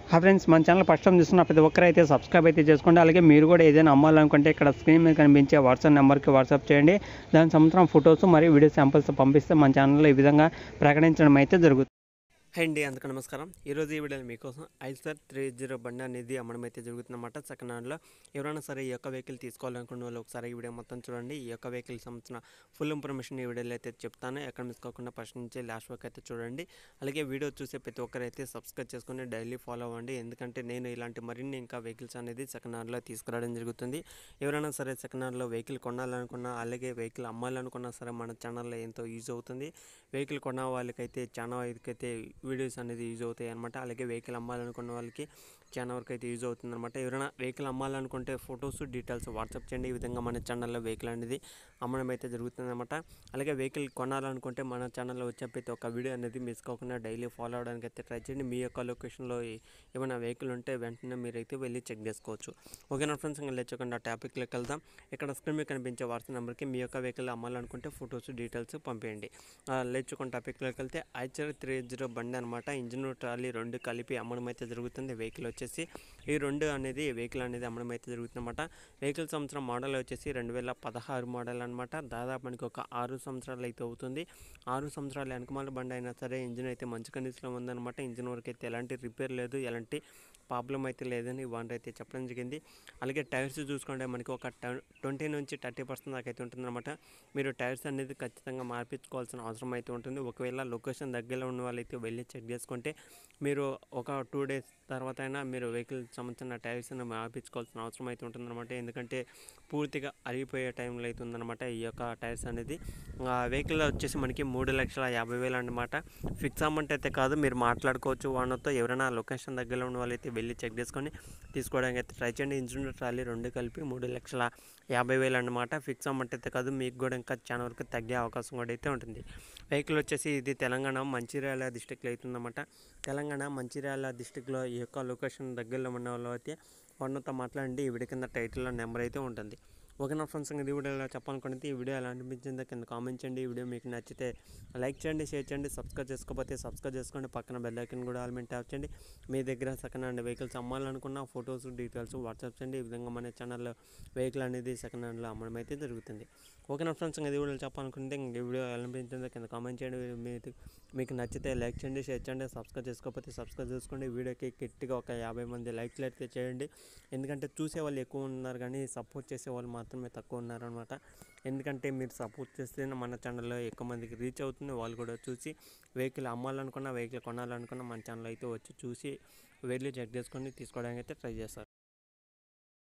ఆ ఫ్రెండ్స్ మన channel first time చూస్తున్న ప్రతి ఒక్కరు అయితే సబ్స్క్రైబ్ అయితే చేసుకోండి అలాగే మీరు కూడా ఏదైనా అమ్మాలనుకుంటే ఇక్కడ స్క్రీన్ మీద కనిపించే వాట్సాప్ నెంబర్కి వాట్సాప్ చేయండి దాని సంవత్సరం ఫొటోస్ మరియు వీడియో శాంపిల్స్ పంపిస్తే మన ఛానల్లో ఈ విధంగా ప్రకటించడం అయితే జరుగుతుంది హై అండి అందుకు నమస్కారం ఈరోజు ఈ వీడియోలో మీకోసం ఐల్సర్ త్రీ జీరో బండి అనేది అమ్మడం అయితే జరుగుతుందన్నమాట సెకండ్ హ్యాండ్లో ఎవరైనా సరే ఈ యొక్క వెహికల్ తీసుకోవాలనుకున్న వాళ్ళు ఒకసారి ఈ వీడియో మొత్తం చూడండి ఈ యొక్క వెహికల్ సంబంధించిన ఫుల్ ఇన్ఫర్మేషన్ ఈ వీడియోలో అయితే చెప్తాను ఎక్కడ మిస్ కాకుండా ఫస్ట్ నుంచి లాస్ట్ వరకు అయితే చూడండి అలాగే వీడియో చూసే ప్రతి ఒక్కరైతే సబ్స్క్రైబ్ చేసుకుని డైలీ ఫాలో అవ్వండి ఎందుకంటే నేను ఇలాంటి మరిన్ని ఇంకా వెహికల్స్ అనేది సెకండ్ హ్యాండ్లో తీసుకురావడం జరుగుతుంది ఎవరైనా సరే సెకండ్ హ్యాండ్లో వెహికల్ కొనాలనుకున్నా అలాగే వెహికల్ అమ్మాలనుకున్నా సరే మన ఛానల్లో ఎంతో యూజ్ అవుతుంది వెహికల్ కొన్న వాళ్ళకైతే చాలా వరకైతే వీడియోస్ అనేది యూజ్ అవుతాయి అనమాట అలాగే వెహికల్ అమ్మాలనుకున్న వాళ్ళకి చాలా వరకు అయితే యూజ్ అవుతుంది అనమాట ఎవరైనా వెహికల్ అమ్మాలనుకుంటే ఫొటోస్ డీటెయిల్స్ వాట్సాప్ చేయండి ఈ విధంగా మన ఛానల్లో వెహికల్ అనేది అమ్మడం అయితే జరుగుతుంది అనమాట అలాగే వెహికల్ కొనాలనుకుంటే మన ఛానల్లో వచ్చే ప్రతి ఒక్క వీడియో అనేది మిస్ కాకుండా డైలీ ఫాలో అవడానికి అయితే ట్రై చేయండి మీ యొక్క లొకేషన్లో ఏమైనా వెహికల్ ఉంటే వెంటనే మీరైతే వెళ్ళి చెక్ చేసుకోవచ్చు ఓకేనా ఫ్రెండ్స్ ఇంకా లేచకుండా టాపిక్లోకి వెళ్దాం ఇక్కడ స్క్రీన్ మీద కనిపించే వాట్సాప్ నెంబర్కి మీ యొక్క వెహికల్ అమ్మాలనుకుంటే ఫొటోస్ డీటెయిల్స్ పంపేయండి లేచుకున్న టాపిక్లోకి వెళ్తే ఐచర్ త్రీ జీరో బండి అనమాట ఇంజిన్ ట్రాలీ రెండు కలిపి అమ్మడం అయితే జరుగుతుంది వెహికల్ వచ్చేసి ఈ రెండు అనేది వెహికల్ అనేది అమ్మడం అయితే జరుగుతుంది అనమాట వెహికల్ సంవత్సరం మోడల్ వచ్చేసి రెండు వేల పదహారు మోడల్ అనమాట దాదాపు మనకి ఒక ఆరు సంవత్సరాలు అయితే అవుతుంది ఆరు సంవత్సరాలు వెనకమాల బండి అయినా సరే ఇంజిన్ అయితే మంచి కండిషన్లో ఉందన్నమాట ఇంజిన్ వరకు అయితే ఎలాంటి రిపేర్ లేదు ఎలాంటి ప్రాబ్లం అయితే లేదని వాళ్ళు అయితే చెప్పడం జరిగింది అలాగే టైర్స్ చూసుకుంటే మనకి ఒక ట్వంటీ నుంచి థర్టీ పర్సెంట్ దాకా అయితే ఉంటుందన్నమాట మీరు టైర్స్ అనేది ఖచ్చితంగా మార్పించుకోవాల్సిన అవసరం అయితే ఉంటుంది ఒకవేళ లొకేషన్ దగ్గరలో ఉన్న వాళ్ళైతే వెళ్ళి చెక్ చేసుకుంటే మీరు ఒక టూ డేస్ తర్వాత అయినా మీరు వెహికల్ సంబంధించిన టైర్స్ మార్పించుకోవాల్సిన అవసరం అయితే ఉంటుందన్నమాట ఎందుకంటే పూర్తిగా అరిగిపోయే టైంలో అయితే ఉందన్నమాట ఈ యొక్క టైర్స్ అనేది వెహికల్ వచ్చేసి మనకి మూడు లక్షల యాభై వేలు అనమాట ఫిక్స్ అమౌంట్ అయితే కాదు మీరు మాట్లాడుకోవచ్చు వాళ్ళతో ఎవరైనా లొకేషన్ దగ్గరలో ఉన్న వాళ్ళైతే వెళ్ళి చెక్ చేసుకొని తీసుకోవడానికి అయితే ట్రై చేయండి ఇంజిన్ ట్రాలీ రెండు కలిపి మూడు లక్షల యాభై వేలు అనమాట ఫిక్స్ అమౌంట్ అయితే కాదు మీకు కూడా ఇంకా చాలా వరకు తగ్గే అవకాశం కూడా అయితే ఉంటుంది వెహికల్ వచ్చేసి ఇది తెలంగాణ మంచిర్యాల డిస్టిక్లో అవుతుందన్నమాట తెలంగాణ మంచిర్యాల డిస్టిక్లో ఈ యొక్క లొకేషన్ దగ్గరలో ఉన్న వాళ్ళు అయితే వాళ్ళతో మాట్లాడండి ఈ వీడియో కింద టైటిల్లో నెంబర్ అయితే ఉంటుంది ఓకే నా ఫ్రెండ్స్ ఇంకా ఈ వీడియోలో చెప్పాలనుకుంటే ఈ వీడియో ఎలా అనిపించిందో కింద కామెంట్ చేయండి ఈ వీడియో మీకు నచ్చితే లైక్ చేయండి షేర్ చేయండి సబ్స్క్రైబ్ చేసుకోకపోతే సబ్స్క్రైబ్ చేసుకోండి పక్కన బెల్ ఐకన్ కూడా ఆల్మెంట్ ట్యాప్ చేయండి మీ దగ్గర సెకండ్ హ్యాండ్ వెహికల్స్ అమ్మాలనుకున్న ఫొటోస్ డీటెయిల్స్ వాట్సాప్ చేయండి ఈ విధంగా మన ఛానల్లో వెహికల్ అనేది సెకండ్ హ్యాండ్లో అమ్మడం అయితే జరుగుతుంది ఓకే నా ఫ్రెండ్స్ ఇంకా ఈ వీడియో చెప్పాలనుకుంటే ఇంక ఈ వీడియో ఎలా అనిపించిందో కింద కామెంట్ చేయండి మీకు మీకు నచ్చితే లైక్ చేయండి షేర్ చేయండి సబ్స్క్రైబ్ చేసుకోకపోతే సబ్స్క్రైబ్ చేసుకోండి వీడియోకి గట్టిగా ఒక యాభై మంది లైక్లు అయితే చేయండి ఎందుకంటే చూసే వాళ్ళు ఎక్కువ ఉన్నారు కానీ సపోర్ట్ చేసే వాళ్ళు మాత్రమే తక్కువ ఉన్నారనమాట ఎందుకంటే మీరు సపోర్ట్ చేస్తే మన ఛానల్లో ఎక్కువ మందికి రీచ్ అవుతుంది వాళ్ళు కూడా చూసి వెహికల్ అమ్మాలనుకున్న వెహికల్ కొనాలనుకున్న మన ఛానల్ అయితే వచ్చి చూసి వెళ్ళి చెక్ చేసుకొని తీసుకోవడానికి అయితే ట్రై చేస్తారు